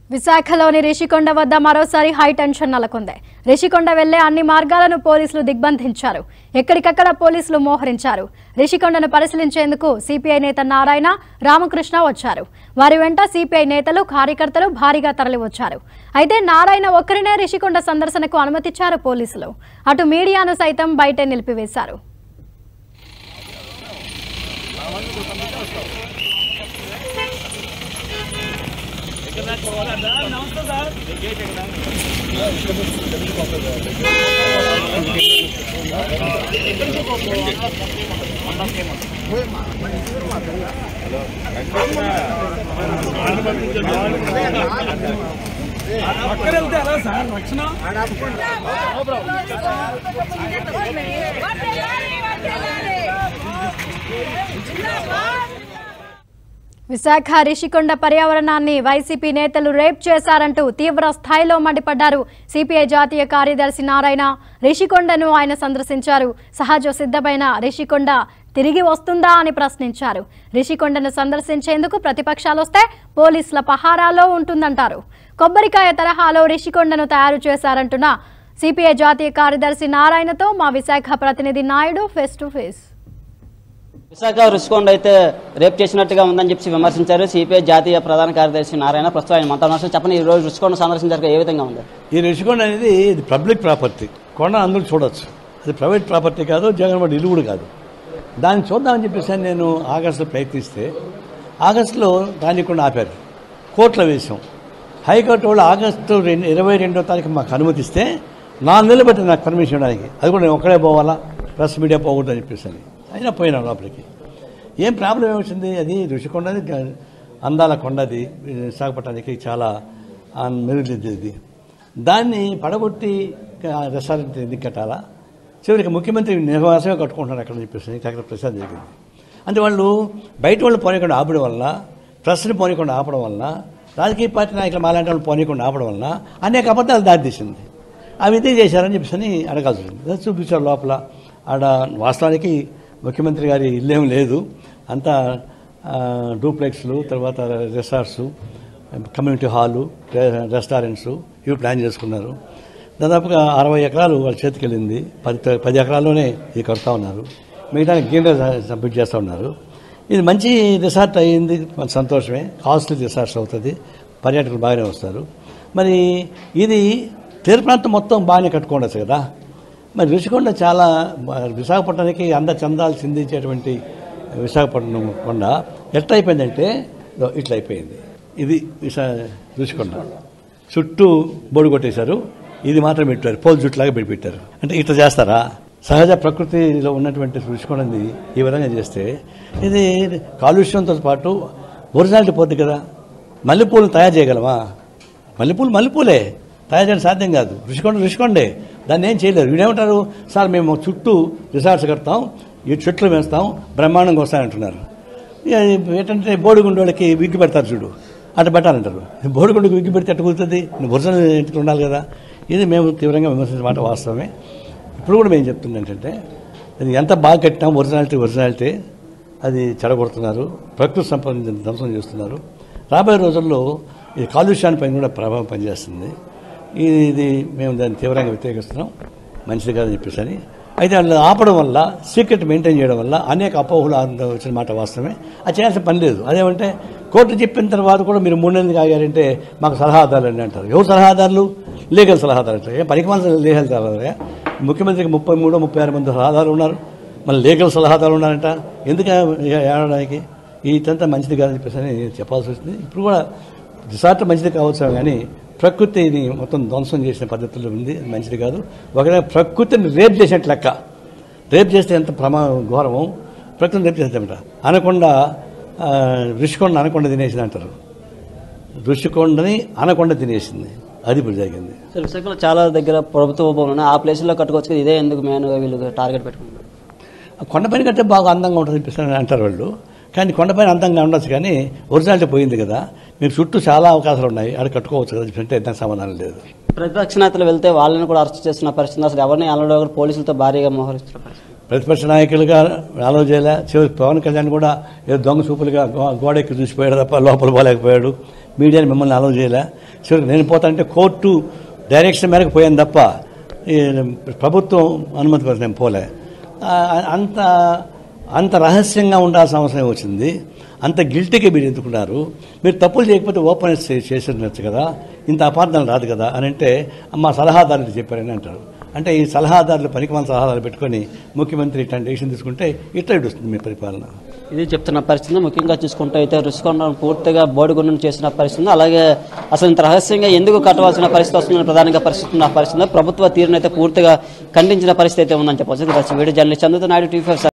విశాఖలోని రిషికొండ వద్ద మరోసారి హై టెన్షన్ నెలకొంది రిషికొండ వెళ్లే అన్ని మార్గాలను పోలీసులు దిగ్బంధించారు ఎక్కడికక్కడ పోలీసులు మోహరించారు రిషికొండను పరిశీలించేందుకు సిపిఐ నేత నారాయణ రామకృష్ణ వచ్చారు వారి వెంట సిపిఐ నేతలు కార్యకర్తలు భారీగా తరలివచ్చారు అయితే నారాయణ ఒక్కరినే రిషికొండ సందర్శనకు అనుమతిచ్చారు పోలీసులు అటు మీడియాను సైతం బయటే నిలిపివేశారు పక్కనెళ్తే ఎలా సార్ రక్షణ విశాఖ రిషికొండ పర్యావరణాన్ని వైసీపీ నేతలు రేప్ చేశారంటూ తీవ్ర స్థాయిలో మండిపడ్డారు సిపిఐ జాతీయ కార్యదర్శి నారాయణ రిషికొండను ఆయన సందర్శించారు సహజ సిద్ధమైన రిషికొండ తిరిగి వస్తుందా అని ప్రశ్నించారు రిషికొండను సందర్శించేందుకు ప్రతిపక్షాలు వస్తే పోలీసుల పహారాలో ఉంటుందంటారు కొబ్బరికాయ తరహాలో రిషికొండను తయారు చేశారంటున్న సిపిఐ జాతీయ కార్యదర్శి నారాయణతో మా విశాఖ ప్రతినిధి Naidu face to face Visakha Rushikonda అయితే రేప్ చేసినట్టుగా ఉందని చెప్పి విమర్శించారు సిపిఐ జాతీయ ప్రధాన కార్యదర్శి నారాయణ ప్రస్తుతం ఆయన మనతో ఉన్నారు. చెప్పండి ఈ రోజు రుషికొండ సందర్శించారు ఏ విధంగా ఉంది ఈ రిషికొండ అనేది ఇది పబ్లిక్ ప్రాపర్టీ కొండ అందరూ చూడొచ్చు అది ప్రైవేట్ ప్రాపర్టీ కాదు జగన్మోహన్ ఇల్లు కూడా కాదు దాన్ని చూద్దామని చెప్పేసి నేను ఆగస్టులో ప్రయత్నిస్తే ఆగస్టులో రానికుండా ఆపారు కోర్టులో వేసాం హైకోర్టు వాళ్ళు ఆగస్టు రెండు ఇరవై రెండో తారీఖు మాకు అనుమతిస్తే నాలుగు నెలలు బట్టి నాకు పర్మిషన్ ఇవ్వడానికి అది కూడా నేను ఒక్కడే పోవాలా ప్రెస్ మీడియా పోకూడదు అని చెప్పేసి అని అయినా పోయినా లోపలికి ఏం ప్రాబ్లం ఏమొచ్చింది అది ఋషికొండ అది గ- అందాల కొండ అది విశాఖపట్నానికి చాలా ఆ, మెరుగుదిద్ది ఇది దాన్ని పడగొట్టి ఆ రెస్టారెంట్ ఎందుకు కట్టాలా చివరికి ముఖ్యమంత్రి నివాసమే కట్టుకుంటున్నారు అక్కడ చెప్పేసి అక్కడ ప్రసాద్ జరిగింది అంటే వాళ్ళు బయట వాళ్ళు పోనీయకుండా ఆపడం వల్ల ప్రెస్ని పోనీయకుండా ఆపడం వల్ల రాజకీయ పార్టీ నాయకులు మాలాంటి వాళ్ళు పోనీయకుండా ఆపడం వల్ల అనేక అబద్ధాలు దారితీసింది అవి ఇదే చేశారని చెప్పేసి అని అడగాల్సి వచ్చింది అది చూపించారు లోపల ఆడ వాస్తవానికి ముఖ్యమంత్రి గారి ఇల్లేం లేదు అంతా ఆ, డూప్లెక్స్లు తర్వాత రిసార్ట్స్ కమ్యూనిటీ హాలు రె- రెస్టారెంట్స్ ఇవి ప్లాన్ చేసుకున్నారు దాదాపుగా అరవై ఎకరాలు వాళ్ళ చేతికి వెళ్ళింది పది పది ఎకరాల్లోనే ఇది కడతా ఉన్నారు మిగతా గ్రీన్ సబ్మిట్ చేస్తూ ఉన్నారు ఇది మంచి రిసార్ట్ అయ్యింది మన సంతోషమే కాస్ట్లీ రిసార్ట్స్ అవుతుంది పర్యాటకులు బాగానే వస్తారు మరి ఇది తీర ప్రాంతం మొత్తం బాగానే కట్టుకోండొచ్చు కదా మరి రుషికొండ చాలా మ- విశాఖపట్నానికి అంద చందాలు చిందించేటువంటి విశాఖపట్నం కొండ ఎట్లా అయిపోయిందంటే ఇదో ఇట్లా అయిపోయింది ఇది విశా రుషికొండ చుట్టూ బోడు కొట్టేశారు ఇది మాత్రం పెట్టారు పోల్ జుట్లాగా పెట్టి పెట్టారు అంటే ఇట్లా చేస్తారా సహజ ప్రకృతిలో ఉన్నటువంటి రుషికొండని ఈ విధంగా చేస్తే ఇది కాలుష్యంతో పాటు ఒరిజినాలిటీ పోతుంది కదా మల్లెపూలు తయారు చేయగలమా మల్లెపూలు మల్లెపూలే తయారు చేయడం సాధ్యం కాదు రుషికొండ రుషికొండే దాన్ని ఏం చేయలేరు వీడేమంటారు సార్ మేము చుట్టూ రిసార్ట్స్ కడతాం ఈ చెట్లు వేస్తాం బ్రహ్మాండంగా వస్తాయంటున్నారు ఇక ఏంటంటే బోడిగుండోళ్ళకి విగ్గి పెడతారు చూడు అటు పెట్టాలంటారు బోడిగుండకు విగ్గి పెడితే అట్టు కుదురుతుంది ఒరిజినల్ ఇంటికి ఉండాలి కదా ఇది మేము తీవ్రంగా విమర్శించిన మాట వాస్తవమే ఇప్పుడు కూడా మేము చెప్తుంది ఏంటంటే ఇది ఎంత బాగా కట్టినాం ఒరిజినాలిటీ ఒరిజినాలిటీ అది చెడగొడుతున్నారు ప్రకృతి సంపదని ధ్వంసం చేస్తున్నారు రాబోయే రోజుల్లో ఈ కాలుష్యానిపైన కూడా ప్రభావం పనిచేస్తుంది ఇది ఇది మేము దాన్ని తీవ్రంగా వ్యతిరేకిస్తున్నాం మంచిది కాదని చెప్పేసి అని అయితే వాళ్ళు ఆపడం వల్ల సీక్రెట్ మెయింటైన్ చేయడం వల్ల అనేక అపోహలు ఆ- వచ్చిన మాట వాస్తవమే అది చేయాల్సిన పని లేదు అదేమంటే కోర్టు చెప్పిన తర్వాత కూడా మీరు మూడు నెలలు ఆగారంటే మాకు సలహాదారులు అని అంటారు ఎవరు సలహాదారులు లీగల్ సలహాదారు అంటారు ఏ పనికి మన లీగల్ సలహాదారు ముఖ్యమంత్రికి ముప్పై మూడు ముప్పై ఆరు మంది సలహాదారులు ఉన్నారు మళ్ళీ లీగల్ సలహాదారులు ఉన్నారంట ఎందుకు ఏడడానికి ఇదంతా మంచిది కాదని చెప్పేసి అని చెప్పాల్సి వచ్చింది ఇప్పుడు కూడా రిసార్ట్ మంచిది కావచ్చు కానీ ప్రకృతిని మొత్తం ధ్వంసం చేసిన పద్ధతుల్లో ఉంది అది మంచిది కాదు ఒకవేళ ప్రకృతిని రేప్ చేసినట్టు లెక్క రేప్ చేస్తే ఎంత ప్రమా ఘోరమో ప్రకృతిని రేప్ చేసేటమాట అనకొండ ఆ, ఋషికొండ అనకొండ తినేసింది అంటారు ఋషికొండని అనకొండ తినేసింది అది ఇప్పుడు జరిగింది సో విశాఖలో చాలా దగ్గర ప్రభుత్వ భూములు ఉన్నాయి ఆ ప్లేసుల్లో కట్టుకోవచ్చు కదా, ఇదే ఎందుకు మెయిన్గా వీళ్ళు టార్గెట్ పెట్టుకున్నారు ఆ కొండపైన కట్టే బాగా అందంగా ఉంటుంది అనిపిస్తుంది అంటారు వాళ్ళు కానీ కొండపైన అందంగా ఉండొచ్చు కానీ ఒరిజినాలిటీ పోయింది కదా మీకు చుట్టూ చాలా అవకాశాలు ఉన్నాయి అక్కడ కట్టుకోవచ్చు కదా అంటే దానికి సమాధానం లేదు ప్రతిపక్ష నేతలు వెళ్తే వాళ్ళని కూడా అరెస్ట్ చేస్తున్న పరిస్థితి అసలు ఎవరిని అల్లడో కూడా పోలీసులతో భారీగా మోహరిస్తున్న పరిస్థితి ప్రతిపక్ష నాయకులుగా ఆలోచన చేయలే చివరి పవన్ కళ్యాణ్ కూడా ఏదో దొంగ చూపులుగా గో- గోడెక్కి చూసిపోయాడు తప్ప లోపల పోలేకపోయాడు మీడియాని మిమ్మల్ని అలౌ చేయలే చివరికి నేను పోతానంటే కోర్టు డైరెక్షన్ మేరకు పోయాను తప్ప ఈ ప్రభుత్వం అనుమతి కోసం నేను పోలే ఆ, అంత అంత రహస్యంగా ఉండాల్సిన అవసరం వచ్చింది అంత గిల్టీగా మీరు ఎందుకున్నారు మీరు తప్పులు చేయకపోతే ఓపెన్ చేసినచ్చు కదా ఇంత అపార్థం రాదు కదా అని అంటే మా సలహాదారులు చెప్పారని అంటారు అంటే ఈ సలహాదారులు పనికిమాల సలహాదారులు పెట్టుకొని ముఖ్యమంత్రి ఇట్లాంటి డెసిషన్ తీసుకుంటే ఇట్లా ఇటు వస్తుంది మీ పరిపాలన ఇది చెప్తున్న పరిస్థితి ముఖ్యంగా చూసుకుంటే అయితే రుషికొండ పూర్తిగా బోడిగుండం చేసిన పరిస్థితి అలాగే అసలు ఇంత రహస్యంగా ఎందుకు కట్టవలసిన పరిస్థితి వస్తుందని ప్రధానంగా పరిస్థితి ఉన్న పరిస్థితి ప్రభుత్వ తీరునైతే పూర్తిగా ఖండించిన పరిస్థితి అయితే ఉందని చెప్పవచ్చు వీడియో జర్నలిస్ట్ చంద్రతో నాయుడు టీవీ